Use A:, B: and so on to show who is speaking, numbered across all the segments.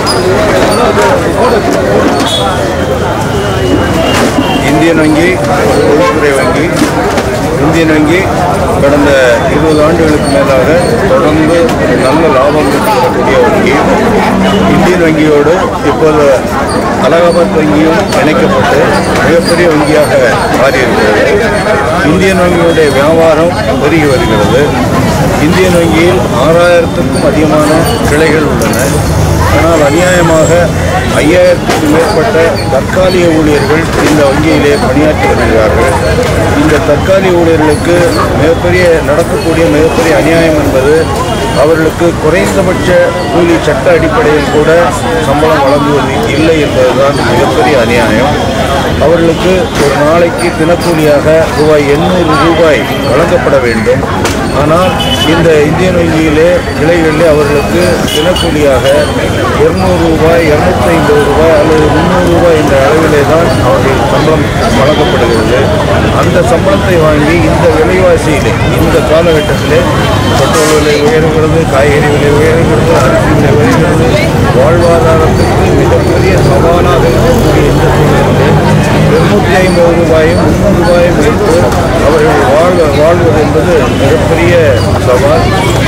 A: Indian வங்கி பொதுத்துறை வங்கி இந்தியன் வங்கி கடந்த இருபது ஆண்டுகளுக்கு மேலாக தொடர்ந்து நல்ல லாபம் பெறக்கூடிய வங்கி இந்தியன் வங்கியோடு இப்போது அலகாபாத் வங்கியும் இணைக்கப்பட்டு மிகப்பெரிய வங்கியாக மாறியிருக்கிறது இந்தியன் வங்கியுடைய வியாபாரம் பெருகி வருகிறது இந்தியன் வங்கியில் ஆறாயிரத்துக்கும் அதிகமான கிளைகள் உள்ளன ஆனால் அநியாயமாக ஐயாயிரத்துக்கும் மேற்பட்ட தற்காலிக ஊழியர்கள் இந்த வங்கியிலே பணியாற்றி வருகிறார்கள் இந்த தற்காலிக ஊழியர்களுக்கு மிகப்பெரிய நடக்கக்கூடிய மிகப்பெரிய அநியாயம் என்பது அவர்களுக்கு குறைந்தபட்ச கூலி சட்ட அடிப்படையில் கூட சம்பளம் வழங்குவது இல்லை என்பதுதான் மிகப்பெரிய அநியாயம் அவர்களுக்கு ஒரு நாளைக்கு தினக்கூலியாக ரூபாய் எண்ணூறு ரூபாய் வழங்கப்பட வேண்டும் ஆனால் இந்த இந்தியன் வங்கியிலே கிளைகளிலே அவர்களுக்கு தினக்கூலியாக இருநூறு ரூபாய் இருநூத்தி ஐம்பது ரூபாய் அல்லது முந்நூறு ரூபாய் என்ற அளவிலே தான் அவர்கள் சம்பளம் வழங்கப்படுகிறது அந்த சம்பளத்தை வாங்கி இந்த விலைவாசியிலே இந்த காலகட்டத்திலே பெட்ரோல் விலை உயர்கிறது காய்கறி விலை உயர்கிறது அரிசி விலை உயர்கிறது வாழ்வாதாரத்துக்கு மிகப்பெரிய சவாலாக இருக்கக்கூடிய இந்த சூழ்நிலையிலே இருநூற்றி ஐம்பது ரூபாயும் முந்நூறு ரூபாயும் வைத்து அவர்கள் வாழ் வாழ்வது என்பது மிகப்பெரிய சவால்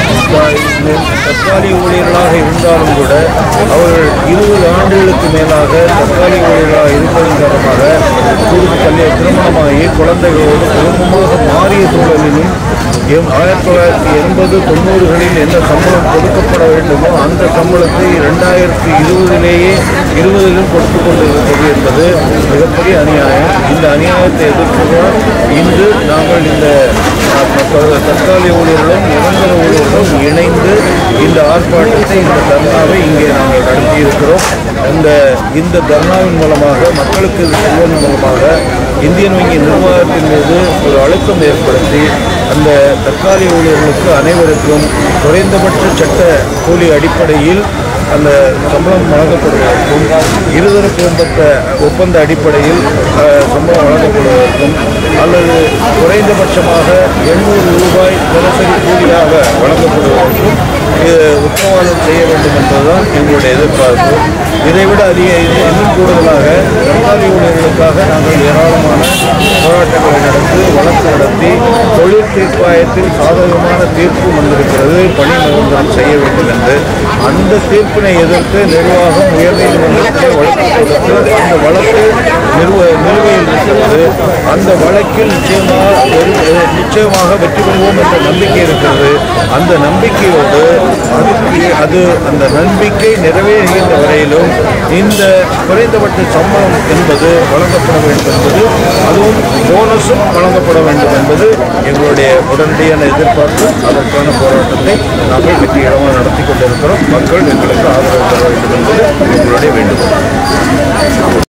A: தற்காலிக ஊழியர்களாக இருந்தாலும் கூட அவர்கள் இருபது ஆண்டுகளுக்கு மேலாக தற்காலிக ஊழியர்களாக இருப்பதன் காரணமாக குடும்ப கல்வி திருமணமாகி குழந்தைகளோடு குடும்பமாக மாறிய சூழலிலும் எம் ஆயிரத்தி தொள்ளாயிரத்தி எண்பது தொண்ணூறுகளில் என்ன சம்பளம் கொடுக்கப்பட வேண்டுமோ அந்த சம்பளத்தை ரெண்டாயிரத்தி இருபதிலேயே இருபதிலும் கொடுத்து கொண்டிருக்கிறது என்பது மிகப்பெரிய அநியாயம் இந்த அநியாயத்தை எதிர்த்துதான் இன்று நாங்கள் இந்த அஹ், தற்கா- தற்காலிக ஊழியர்களும் நிரந்தர ஊழியர்களும் இணைந்து இந்த ஆர்ப்பாட்டத்தை இந்த தர்ணாவை இங்கே நாங்கள் நடத்தியிருக்கிறோம் இந்த இந்த தர்ணாவின் மூலமாக மக்களுக்கு இது சொல்வதன் மூலமாக இந்தியன் வங்கி நிர்வாகத்தின் மீது ஒரு அழுத்தம் ஏற்படுத்தி அந்த தற்காலிக ஊழியர்களுக்கு அனைவருக்கும் குறைந்தபட்ச சட்ட கூலி அடிப்படையில் அந்த சம்பளம் வழங்கப்படுவதற்கும் இருதரப்பு ஒப்பந்த ஒப்பந்த அடிப்படையில் அஹ், சம்பளம் வழங்கப்படுவதற்கும் அல்லது குறைந்தபட்சமாக எண்ணூறு ரூபாய் தினசரி கூலியாக வழங்கப்படுவதற்கும் இது உத்தரவாதம் செய்ய வேண்டும் என்பதுதான் எங்களுடைய எதிர்பார்ப்பு இதைவிட அதிக இது இன்னும் கூடுதலாக தற்காலிக ஊழியர்களுக்காக நாங்கள் ஏராளமான போராட்டங்களை நடத்தி வழக்கு நடத்தி தொழில் தீர்ப்பாயத்தில் சாதகமான தீர்ப்பு வந்திருக்கிறது பணி நிரந்தரம் செய்ய வேண்டும் என்று அந்த தீர்ப்பினை எதிர்த்து நிர்வாகம் உயர்நீதிமன்றத்தில் வழக்கு கொடுத்து அந்த வழக்கு நிறுவ நிலுவையில் இருக்கிறது அந்த வழக்கில் நிச்சயமாக வெறு- நிச்சயமாக வெற்றி பெறுவோம் என்ற நம்பிக்கை இருக்கிறது அந்த நம்பிக்கையோடு அதுக்கு அது அந்த நம்பிக்கை நிறைவேறுகின்ற வரையிலும் இந்த குறைந்தபட்ச சம்பளம் என்பது வழங்கப்பட வேண்டும் என்பது அதுவும் போனஸும் வழங்கப்பட வேண்டும் என்பது எங்களுடைய உடனடியான எதிர்பார்ப்பு அதற்கான போராட்டத்தை நாங்கள் வெற்றிகரமாக நடத்தி கொண்டிருக்கிறோம் மக்கள் எங்களுக்கு ஆதரவு தர வேண்டும் என்பது எங்களுடைய வேண்டுகோள்